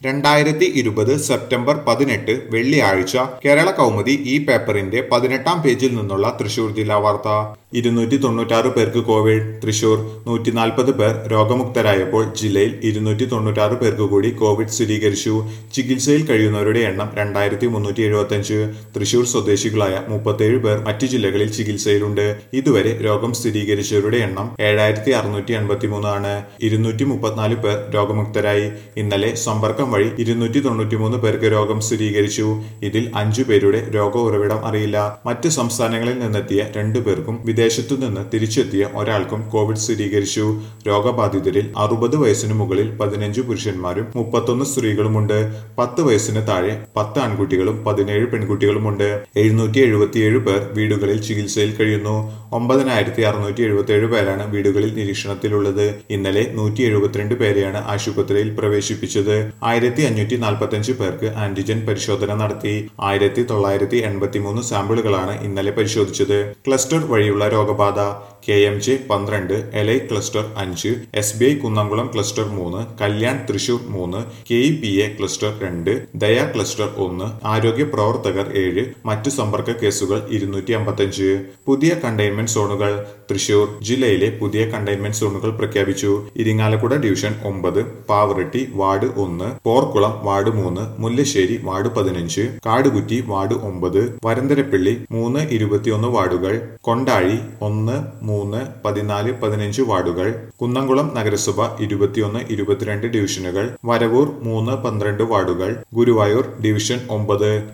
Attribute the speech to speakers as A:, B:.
A: രണ്ടായിരത്തി ഇരുപത് സെപ്റ്റംബർ പതിനെട്ട് വെള്ളിയാഴ്ച കേരള കൗമുദി ഈ പേപ്പറിന്റെ പതിനെട്ടാം പേജിൽ നിന്നുള്ള തൃശൂർ ജില്ലാ വാർത്ത ഇരുന്നൂറ്റി തൊണ്ണൂറ്റാറ് പേർക്ക് കോവിഡ് തൃശൂർ നൂറ്റി നാൽപ്പത് പേർ രോഗമുക്തരായപ്പോൾ ജില്ലയിൽ ഇരുന്നൂറ്റി തൊണ്ണൂറ്റാറ് പേർക്ക് കൂടി കോവിഡ് സ്ഥിരീകരിച്ചു ചികിത്സയിൽ കഴിയുന്നവരുടെ എണ്ണം രണ്ടായിരത്തി മുന്നൂറ്റി എഴുപത്തഞ്ച് തൃശൂർ സ്വദേശികളായ മുപ്പത്തേഴ് പേർ മറ്റു ജില്ലകളിൽ ചികിത്സയിലുണ്ട് ഇതുവരെ രോഗം സ്ഥിരീകരിച്ചവരുടെ എണ്ണം ഏഴായിരത്തി അറുന്നൂറ്റി എൺപത്തി മൂന്നാണ് ഇരുന്നൂറ്റി മുപ്പത്തിനാല് പേർ രോഗമുക്തരായി ഇന്നലെ സമ്പർക്കം വഴി ഇരുന്നൂറ്റി തൊണ്ണൂറ്റി മൂന്ന് പേർക്ക് രോഗം സ്ഥിരീകരിച്ചു ഇതിൽ അഞ്ചു പേരുടെ രോഗ ഉറവിടം അറിയില്ല മറ്റ് സംസ്ഥാനങ്ങളിൽ നിന്നെത്തിയ രണ്ടു പേർക്കും വിദേശത്തു നിന്ന് തിരിച്ചെത്തിയ ഒരാൾക്കും കോവിഡ് സ്ഥിരീകരിച്ചു രോഗബാധിതരിൽ അറുപത് വയസ്സിന് മുകളിൽ പതിനഞ്ച് പുരുഷന്മാരും മുപ്പത്തൊന്ന് സ്ത്രീകളുമുണ്ട് പത്ത് വയസ്സിന് താഴെ പത്ത് ആൺകുട്ടികളും പതിനേഴ് പെൺകുട്ടികളുമുണ്ട് എഴുന്നൂറ്റി എഴുപത്തിയേഴ് പേർ വീടുകളിൽ ചികിത്സയിൽ കഴിയുന്നു ഒമ്പതിനായിരത്തി അറുന്നൂറ്റി എഴുപത്തിയേഴ് പേരാണ് വീടുകളിൽ നിരീക്ഷണത്തിലുള്ളത് ഇന്നലെ നൂറ്റി എഴുപത്തിരണ്ട് പേരെയാണ് ആശുപത്രിയിൽ പ്രവേശിപ്പിച്ചത് ആയിരത്തി അഞ്ഞൂറ്റി നാൽപ്പത്തഞ്ച് പേർക്ക് ആന്റിജൻ പരിശോധന നടത്തി ആയിരത്തി തൊള്ളായിരത്തി എൺപത്തി മൂന്ന് സാമ്പിളുകളാണ് ഇന്നലെ പരിശോധിച്ചത് ക്ലസ്റ്റർ വഴിയുള്ള രോഗബാധ കെ എം ജെ പന്ത്രണ്ട് എൽ ഐ ക്ലസ്റ്റർ അഞ്ച് S B I Kunnamkulam cluster മൂന്ന് കല്യാൺ തൃശൂർ മൂന്ന് K E P A cluster രണ്ട് ദയ ക്ലസ്റ്റർ ഒന്ന് ആരോഗ്യ പ്രവർത്തകർ ഏഴ് മറ്റു സമ്പർക്ക കേസുകൾ ഇരുന്നൂറ്റി അമ്പത്തഞ്ച് പുതിയ കണ്ടെയ്ൻമെന്റ് സോണുകൾ തൃശൂർ ജില്ലയിലെ പുതിയ കണ്ടെയ്ൻമെന്റ് സോണുകൾ പ്രഖ്യാപിച്ചു ഇരിങ്ങാലക്കുട ഡിവിഷൻ ഒമ്പത് പാവറട്ടി വാർഡ് ഒന്ന് പോർക്കുളം വാർഡ് മൂന്ന് മുല്ലശ്ശേരി വാർഡ് പതിനഞ്ച് കാടുകുറ്റി വാർഡ് ഒമ്പത് വരന്തരപ്പള്ളി മൂന്ന് ഇരുപത്തിയൊന്ന് വാർഡുകൾ കൊണ്ടാഴി ഒന്ന് മൂന്ന് പതിനാല് പതിനഞ്ച് വാർഡുകൾ കുന്നംകുളം നഗരസഭ ഇരുപത്തിയൊന്ന് ഇരുപത്തിരണ്ട് ഡിവിഷനുകൾ വരവൂർ മൂന്ന് പന്ത്രണ്ട് വാർഡുകൾ ഗുരുവായൂർ ഡിവിഷൻ ഒമ്പത്